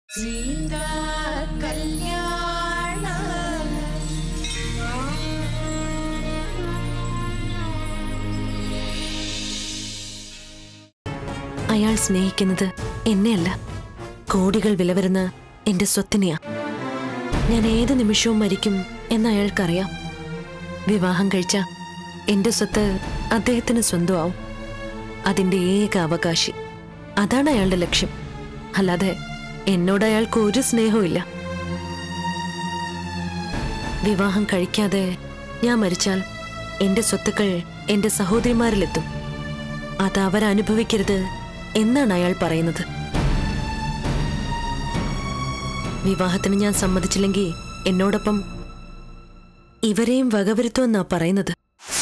സീതാ കല്യാണ അയാൾ സ്നേഹിക്കുന്നത് എന്നെയല്ല കോടികൾ വില വരുന്ന എന്റെ സ്വത്തിനെയാ ഞാൻ ഏത് നിമിഷവും മരിക്കും എന്ന് അയാൾക്കറിയാം വിവാഹം കഴിച്ച എന്റെ സ്വത്ത് അദ്ദേഹത്തിന് സ്വന്തമാവും അതിന്റെ ഏക അവകാശി അതാണ് അയാളുടെ ലക്ഷ്യം അല്ലാതെ എന്നോട് അയാൾക്ക് ഒരു സ്നേഹവും ഇല്ല വിവാഹം കഴിക്കാതെ ഞാൻ മരിച്ചാൽ എന്റെ സ്വത്തുക്കൾ എന്റെ സഹോദരിമാരിലെത്തും അത് അവരനുഭവിക്കരുത് എന്നാണ് അയാൾ പറയുന്നത് വിവാഹത്തിന് ഞാൻ സമ്മതിച്ചില്ലെങ്കിൽ എന്നോടൊപ്പം ഇവരെയും വകവരുത്തുമെന്നാ പറയുന്നത്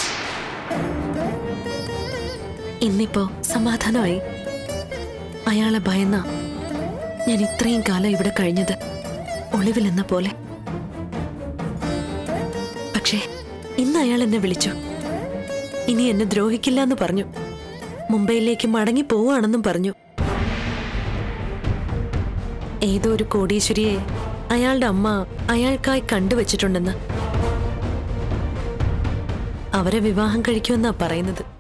ഇന്നിപ്പോ സമാധാനമായി അയാളെ ഭയന്ന ഞാൻ ഇത്രയും കാലം ഇവിടെ കഴിഞ്ഞത് ഒളിവിലെന്ന പോലെ പക്ഷേ ഇന്ന് അയാൾ എന്നെ വിളിച്ചു ഇനി എന്നെ ദ്രോഹിക്കില്ല എന്ന് പറഞ്ഞു മുംബൈയിലേക്ക് മടങ്ങി പോവാണെന്നും പറഞ്ഞു ഏതോ ഒരു കോടീശ്വരിയെ അയാളുടെ അമ്മ അയാൾക്കായി കണ്ടുവച്ചിട്ടുണ്ടെന്ന് അവരെ വിവാഹം കഴിക്കുമെന്നാ പറയുന്നത്